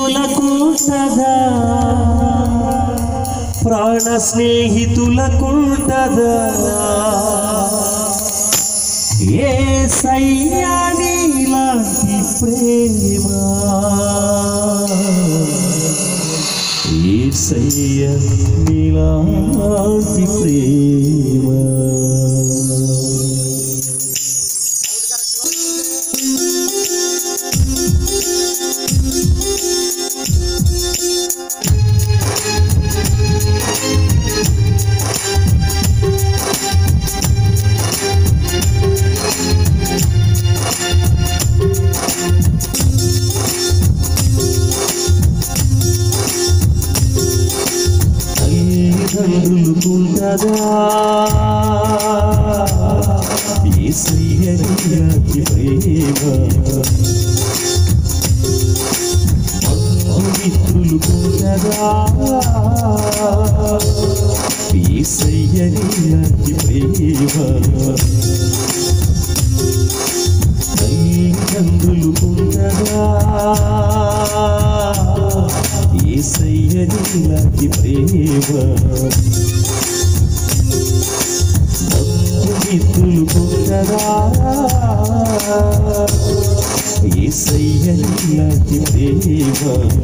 స్నేహితులకు సదా ప్రాణ స్నేహితులకు సదా ఏ సయ్యాని లాంటి ప్రేమ ఏ సయ్య నీలాంటి ప్రేమ తల్లిదండ్రులు కుంటదా ఏసయ్యకి ప్రేమ మిత్రులు కుంటదా ఏసయ్యకి ప్రేమ తల్లిదండ్రులు కుంటదా ఏసయ్యని నాటి ప్రేమ బంధుమిత్రులు కుంటదా ఏసయ్యని నాటి ప్రేమ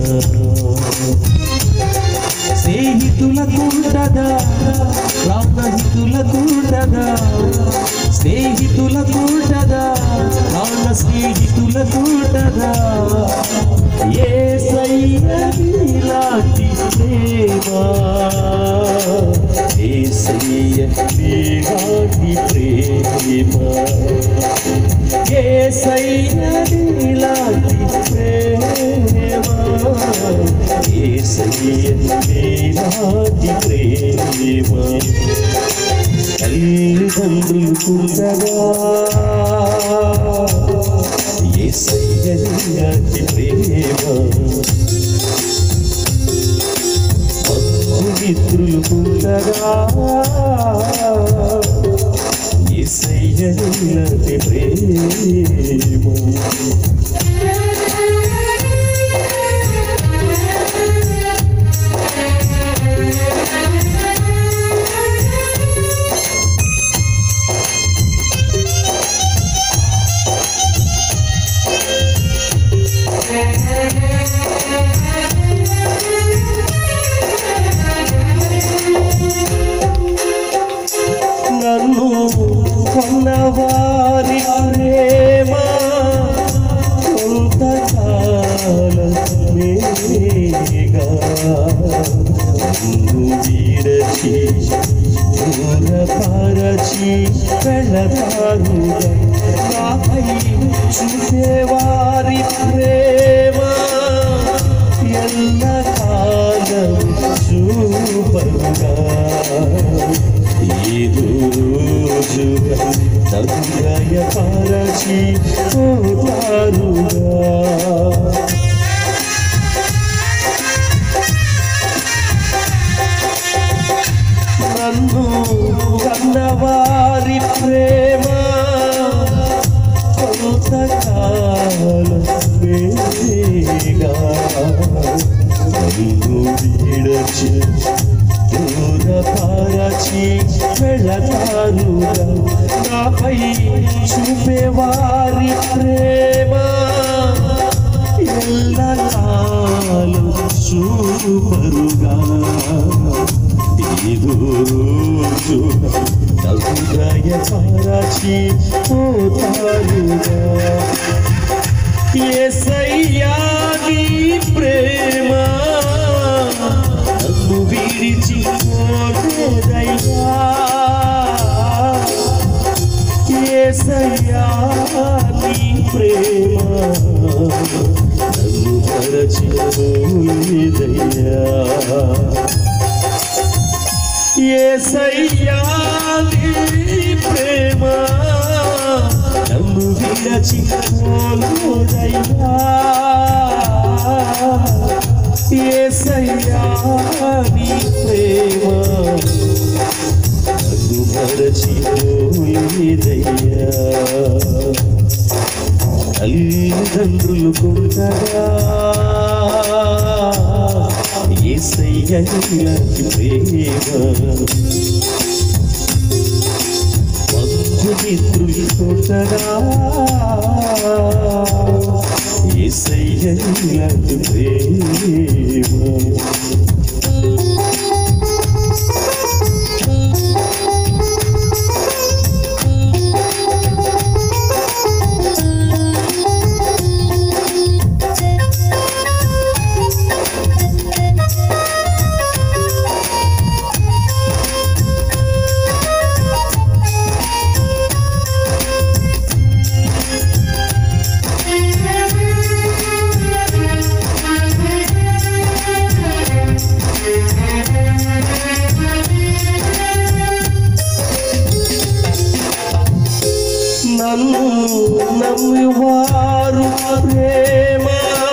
స్నేహితులకుండదా ప్రాణహితులకుండదా స్నేహితులకుండదా ప్రాణ స్నేహితులకుండదా ఏ సయ్యలాంటి ప్రేమ ఏ సయ్యలాంటి ప్రేమ ఏ సయ్యలాంటి ప్రేమ ఏ సయ్యలాంటి ప్రేమ తల్లిదండ్రులు కుండగా ఏ సయ్యలాంటి ప్రేమ మిత్రులు కుండగా ఏ సయ్యలాంటి ప్రేమ నన్ను కొన్నవారి ప్రేమ కొంతకాలమేగా నన్ను వీరచి దూరపరచి వెళ్ళతారుగా నాపై చూసేవారి ప్రేమ ఎల్లకాలం చూపగా ఏదో రోజుగా తగ్గాయ పరచి పోతారుగా నన్ను కన్నవారి ప్రేమ కొంతకాలమేగా నన్ను విడచి దూరపరచి వెళ్ళతారుగా నాపై చూపేవారి ప్రేమ ఎల్లకాలం చూపరుగా ఏదో రోజు నవ్వుగాయ పరచి పోతారుగా ఏసయ్యా నీ ప్రేమ నన్ను విడిచి పోలేదయ్యా ఏసయ్యా నీ ప్రేమ నన్ను మరచి పోలేదయ్యా ఏసయ్యా నీ ప్రేమ నన్ను విడచి పోలేదయ్యా ఏసయ్యా నీ ప్రేమ నన్ను మరచి పోలేదయ్యా తల్లిదండ్రులు కొండగా ఏసయ్యలాంటి ప్రేమ బంధుమిత్రులు తోటగా ఏసయ్యలాంటి ప్రేమ నన్ను నమ్మివారు ప్రేమ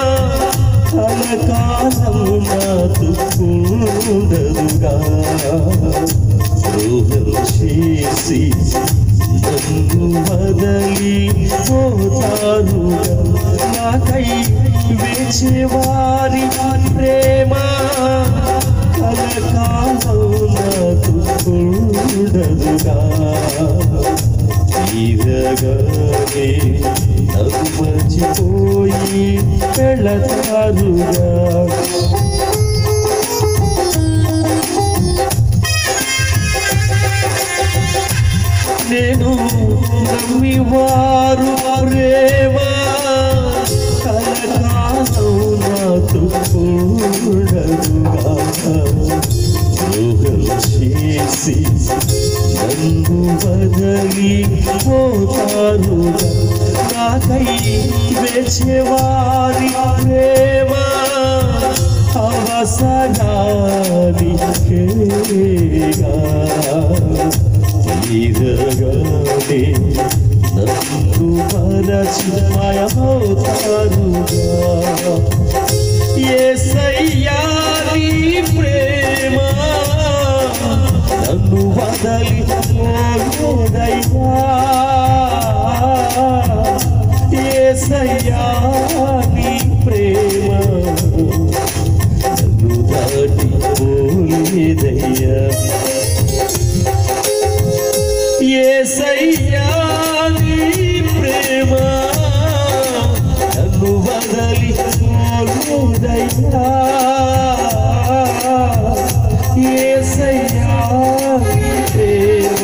కలకాలం నాతో ఉండదుగా ద్రోహం చేసి నన్ను వదలి పోతారుగా నాకై వేచేవారి ప్రేమ కలకాలం నాతో ఉండదుగా తీరగానే నన్ను మర్చిపోయి వెళతారుగా నేను నమ్మివారు ప్రేమ కలకాలం నాతో కూడదుగా ద్రోహం చేసి నన్ను వదలి పోతారుగా నాకై వేచేవారి ప్రేమ అవసరానికేగా తీరగానే నన్ను మరచి మాయమవుతారుగా ఏసయ్యా నీ ప్రేమ నన్ను వదలి పోదయ్యా ఏసయ్యా నీ ప్రేమ నన్ను దాటి పోలేదయ్యా ఏసయ్యా నీ ప్రేమ నన్ను వదలి పోలేదయ్యా ఏసయ్యా నీ ప్రేమ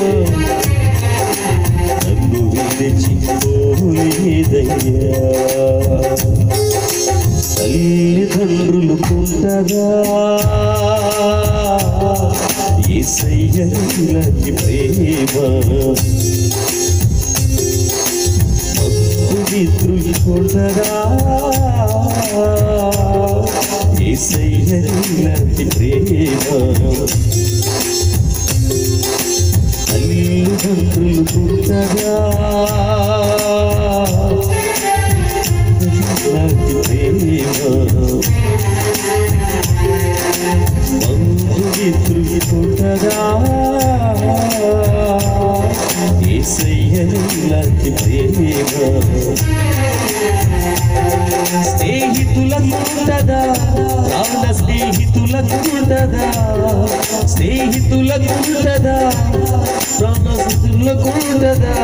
నన్ను విడిచి పోలేదయ్యా తల్లిదండ్రులు పుట్టగా ఏసయ్యలాంటి ప్రేమ బంధుమిత్రులు పుట్టగా ఏసయ్యలాంటి ప్రేమ తల్లిదండ్రులు పుట్టగా లాంటి ప్రేమ బంధుమిత్రులు పుట్టగా ఏసయ్యలాంటి ప్రేమ స్నేహితులకు ఉంటదా ప్రాణ స్నేహితులకు ఉంటదా స్నేహితులకు ఉంటదా ప్రాణ స్నేహితులకు ఉంటదా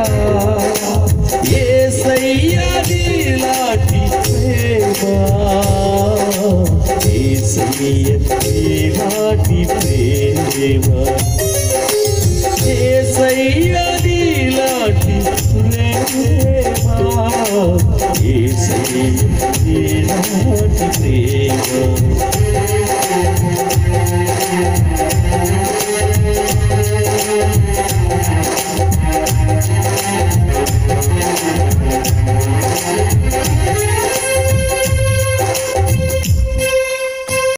ఏసయ్యలాంటి ప్రేమ ఏసయ్యలాంటి ప్రేమ ఏసయ్యలాంటి ప్రేమ ఏసయ్యలాంటి ప్రేమ